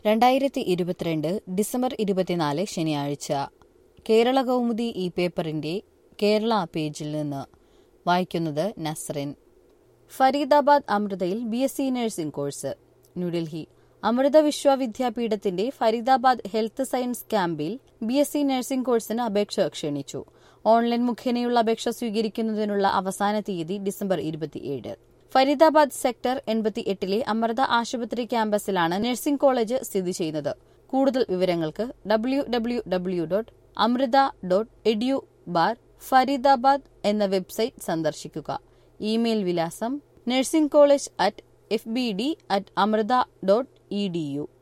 രണ്ടായിരത്തി ഇരുപത്തിരണ്ട് ഡിസംബർ ഇരുപത്തിനാല് ശനിയാഴ്ച കേരള കൗമുദി ഈ പേപ്പറിന്റെ കേരള പേജിൽ നിന്ന് വായിക്കുന്നത് നസ്റിൻ ഫരീദാബാദ് അമൃതയിൽ B S C nursing course New Delhi Amrita വിശ്വവിദ്യാപീഠത്തിന്റെ ഫരീദാബാദ് ഹെൽത്ത് സയൻസ് ക്യാമ്പിൽ ബി എസ് സി നഴ്സിംഗ് കോഴ്സിന് അപേക്ഷ ക്ഷണിച്ചു ഓൺലൈൻ മുഖേനയുള്ള അപേക്ഷ സ്വീകരിക്കുന്നതിനുള്ള അവസാന തീയതി ഡിസംബർ ഇരുപത്തിയേഴ് ഫരീദാബാദ് സെക്ടർ എൺപത്തി എട്ടിലെ അമൃത ആശുപത്രി ക്യാമ്പസിലാണ് നഴ്സിംഗ് കോളേജ് സ്ഥിതി ചെയ്യുന്നത് കൂടുതൽ വിവരങ്ങൾക്ക് W W W dot Amrita dot edu bar Faridabad എന്ന വെബ്സൈറ്റ് സന്ദർശിക്കുക ഇമെയിൽ വിലാസം nursing college at F B D at Amrita dot E D U